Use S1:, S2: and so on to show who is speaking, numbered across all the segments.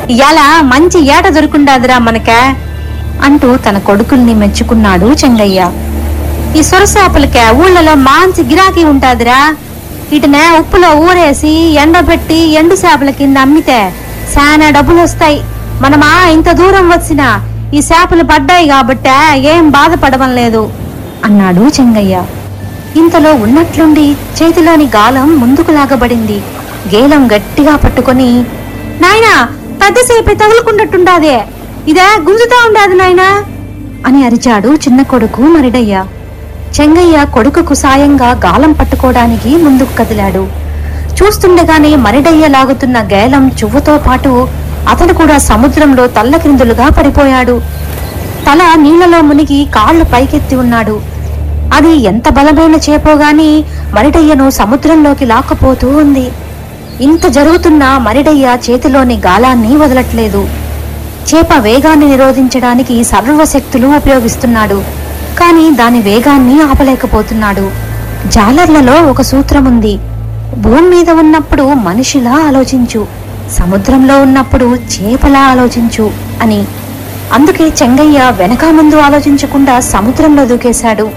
S1: ఇయాల మంచి ఏట దొరుకుండాదిరా మనకే అంటూ తన కొడుకుల్ని మెచ్చుకున్నాడు చెంగయ్య ఈ సొరసాపలకే ఊళ్ళలో మంచి గిరాకీ ఉంటాదిరా వీటినే ఉప్పులో ఊరేసి ఎండబెట్టి ఎండు చేపల కింద అమ్మితే చాలా డబ్బులు వస్తాయి మనమా ఇంత దూరం వచ్చినా ఈ చేపలు పడ్డాయి కాబట్టే ఏం బాధపడడం లేదు అన్నాడు చెంగయ్య ఇంతలో ఉన్నట్లుండి చేతిలోని గాలం ముందుకు లాగబడింది గేలం గట్టిగా పట్టుకొని నాయనా పెద్దసేపే తగులుకున్నట్టుండాదే ఇదే గుంజుతా ఉండాది నాయనా అని అరిచాడు చిన్న కొడుకు మరిడయ్య చెంగయ్య కొడుకుకు సాయంగా గాలం పట్టుకోవడానికి ముందుకు కదిలాడు చూస్తుండగానే మరిడయ్య లాగుతున్న గేలం చువ్వతో పాటు అతడు కూడా సముద్రంలో తల్లకిందులుగా పడిపోయాడు తల నీళ్లలో మునిగి కాళ్లు పైకెత్తి ఉన్నాడు అది ఎంత బలమైన చేపో గాని మరిడయ్యను సముద్రంలోకి లాక్కుపోతూ ఉంది ఇంత జరుగుతున్నా మరిడయ్య చేతిలోని గాలాన్ని వదలట్లేదు చేప వేగాన్ని నిరోధించడానికి సర్వశక్తులు ఉపయోగిస్తున్నాడు కానీ దాని వేగాన్ని ఆపలేకపోతున్నాడు జాలర్లలో ఒక సూత్రం ఉంది భూమి మీద ఉన్నప్పుడు మనిషిలా ఆలోచించు సముద్రంలో ఉన్నప్పుడు చేపలా ఆలోచించు అని అందుకే చెంగయ్య వెనక ముందు ఆలోచించకుండా సముద్రంలో దూకేశాడు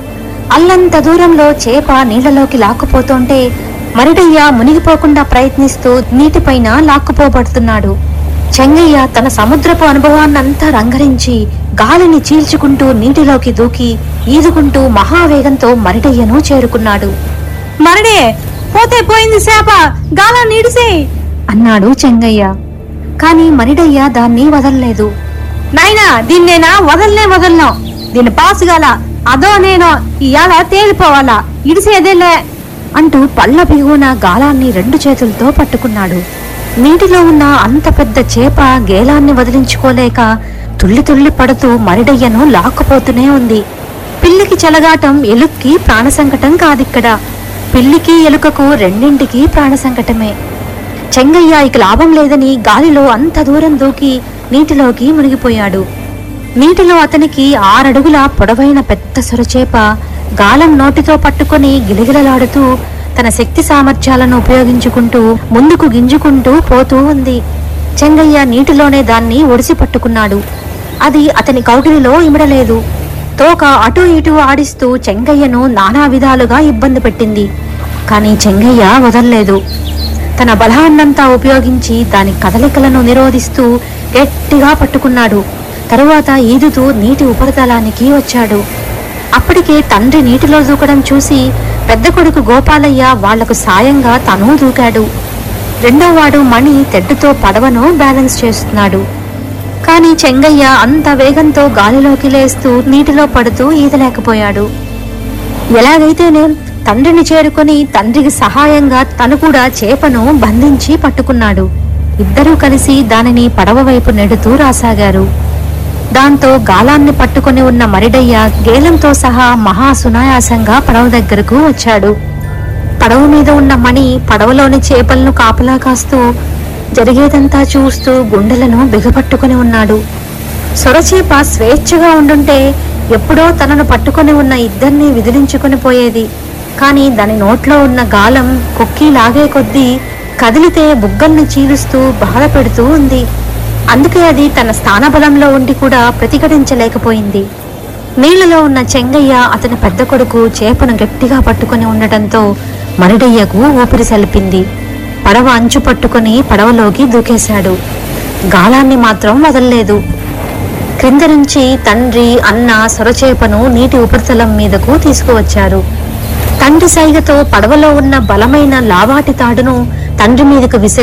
S1: అల్లంత దూరంలో చేప నీళ్లలోకి లాక్కుపోతుంటే మరిడయ్య మునిగిపోకుండా ప్రయత్నిస్తూ నీటిపైన లాక్కుపోబడుతున్నాడు చెంగయ్య తన సముద్రపు అనుభవాన్నంతా రంగరించి గాలిని చీల్చుకుంటూ నీటిలోకి దూకి ఈదుకుంటూ మహావేగంతో మరిడయ్యను చేరుకున్నాడు మరడే పోతే పోయింది చేప గాలా నీడిసే అన్నాడు చెంగయ్య కాని మరిడయ్య దాన్ని వదల్లేదు నాయనా దీన్నేనా వదలనే వదలను దీన్ని పాసుగాల అదో నేను ఇయాల తేలిపోవాలా ఇడిసేదేలే అంటూ పళ్ళ బిగున గాలాన్ని రెండు చేతులతో పట్టుకున్నాడు నీటిలో ఉన్న అంత పెద్ద చేప గేలాన్ని వదిలించుకోలేక తుళ్ళి తుళ్ళి పడుతూ మరిడయ్యను లాక్కుపోతూనే ఉంది పిల్లికి చెలగాటం ఎలుక్కి ప్రాణ సంకటం కాదిక్కడ పిల్లికి ఎలుకకు రెండింటికి ప్రాణ సంకటమే చెంగయ్య ఇక లాభం లేదని గాలిలో అంత దూరం దూకి నీటిలోకి మునిగిపోయాడు నీటిలో అతనికి ఆరడుగుల పొడవైన పెద్ద సొరచేప గాలం నోటితో పట్టుకొని గిలగిలలాడుతూ తన శక్తి సామర్థ్యాలను ఉపయోగించుకుంటూ ముందుకు గింజుకుంటూ పోతూ ఉంది చెంగయ్య నీటిలోనే దాన్ని ఒడిసి పట్టుకున్నాడు అది అతని కౌగిలిలో ఇమడలేదు తోక అటు ఇటు ఆడిస్తూ చెంగయ్యను నానా విధాలుగా ఇబ్బంది పెట్టింది కానీ చెంగయ్య వదల్లేదు తన బలాన్నంతా ఉపయోగించి దాని కదలికలను నిరోధిస్తూ గట్టిగా పట్టుకున్నాడు తరువాత ఈదుతూ నీటి ఉపరితలానికి వచ్చాడు అప్పటికే తండ్రి నీటిలో దూకడం చూసి పెద్ద కొడుకు గోపాలయ్య వాళ్లకు సాయంగా తను దూకాడు రెండోవాడు మణి తెడ్డుతో పడవను బ్యాలెన్స్ చేస్తున్నాడు కానీ చెంగయ్య అంత వేగంతో గాలిలోకి లేస్తూ నీటిలో పడుతూ ఈదలేకపోయాడు ఎలాగైతేనే తండ్రిని చేరుకొని తండ్రికి సహాయంగా తను కూడా చేపను బంధించి పట్టుకున్నాడు ఇద్దరూ కలిసి దానిని పడవ వైపు నెడుతూ రాసాగారు దాంతో గాలాన్ని పట్టుకొని ఉన్న మరిడయ్య గేలంతో సహా మహా సునాయాసంగా పడవ దగ్గరకు వచ్చాడు పడవ మీద ఉన్న మణి పడవలోని చేపలను కాపలా కాస్తూ జరిగేదంతా చూస్తూ గుండెలను బిగపట్టుకొని ఉన్నాడు సొరచేప స్వేచ్ఛగా ఉండుంటే ఎప్పుడో తనను పట్టుకొని ఉన్న ఇద్దరిని విదిలించుకొని పోయేది కానీ దాని నోట్లో ఉన్న గాలం కొక్కి లాగే కొద్దీ కదిలితే బుగ్గల్ని చీలుస్తూ బాధ పెడుతూ ఉంది అందుకే అది తన స్థానబలంలో ఉండి కూడా ప్రతిఘటించలేకపోయింది నీళ్లలో ఉన్న చెంగయ్య అతని పెద్ద కొడుకు చేపను గట్టిగా పట్టుకొని ఉండటంతో మరిడయ్యకు ఊపిరి సలిపింది పడవ అంచు పట్టుకొని పడవలోకి దూకేశాడు గాలాన్ని మాత్రం వదల్లేదు క్రింద నుంచి తండ్రి అన్న సొరచేపను నీటి ఉపరితలం మీదకు తీసుకువచ్చారు తండ్రి సైగతో పడవలో ఉన్న బలమైన లావాటి తాడును తండ్రి మీదకు విసిరి